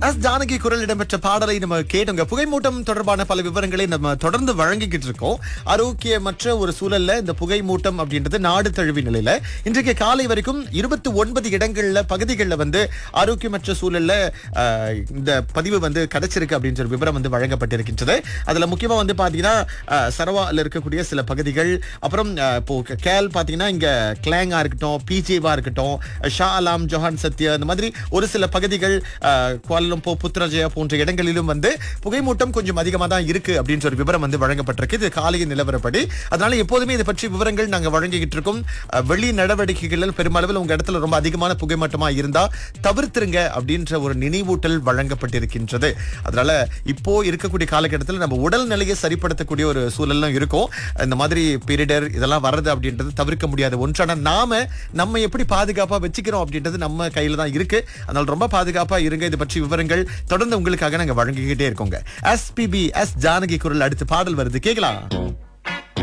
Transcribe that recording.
S Janaki குரல் இடம்பெற்ற பாடலை நம்ம கேட்டோங்க புகைமூட்டம் தொடர்பான பல விவரங்களை நம்ம தொடர்ந்து வழங்கிக்கிட்டு இருக்கோம் ஆரோக்கியமற்ற ஒரு சூழல்ல இந்த புகைமூட்டம் அப்படின்றது நாடு தழுவி நிலையில இன்றைக்கு காலை வரைக்கும் இருபத்தி ஒன்பது இடங்கள்ல பகுதிகளில் வந்து ஆரோக்கியமற்ற சூழல்ல ஆஹ், இந்த பதிவு வந்து கிடைச்சிருக்கு அப்படின்ற ஒரு விவரம் வந்து வழங்கப்பட்டிருக்கின்றது அதுல முக்கியமா வந்து பாத்தீங்கன்னா ஆஹ், சரவால இருக்கக்கூடிய சில பகுதிகள் அப்புறம் ஆஹ், இப்போ கேல் பாத்தீங்கன்னா இங்க கிளாங்கா இருக்கட்டும் பிஜேவா இருக்கட்டும் ஷா அலாம் ஜொஹான் சத்யா இந்த மாதிரி ஒரு சில பகுதிகள் ஆஹ், குவாலலம்போ புத்ரஜயா போன்ற இடங்களிலும் வந்து புகைமூட்டம் கொஞ்சம் அதிகமா தான் இருக்கு அப்படின்ற ஒரு விவரம் வந்து வழங்கப்பட்டிருக்கு இது காலைய நிலவரப்படி அதனால எப்போதுமே இதை பற்றி விவரங்கள் நாங்க வழங்கிக்கிட்டு இருக்கோம் ஆஹ், வெளி நடவடிக்கைகளில் பெருமளவில் உங்க இடத்துல ரொம்ப அதிகமான புகைமூட்டமா இருந்தா தவிர்த்துருங்க அப்படின்ற ஒரு நினைவூட்டல் வழங்கப்பட்டிருக்கின்றது அதனால இப்போ இருக்கக்கூடிய காலகட்டத்தில் நம்ம உடல் நிலையை சரிப்படுத்தக்கூடிய ஒரு சூழல்லாம் இருக்கும் இந்த மாதிரி பீரியடர் இதெல்லாம் வர்றது அப்படின்றது தவிர்க்க முடியாத ஒன்றான நாம நம்ம எப்படி பாதுகாப்பா வச்சுக்கிறோம் அப்படின்றது நம்ம கையில தான் இருக்கு அதனால ரொம்ப பாதுகாப்பா இருங்க இது பற்றி விவரங்கள் தொடர்ந்து உங்களுக்காக நாங்க வழங்கிக்கிட்டே இருக்கோங்க எஸ்பிபி எஸ் ஜானகி குரல் அடுத்து பாடல் வருது கேக்கலாம்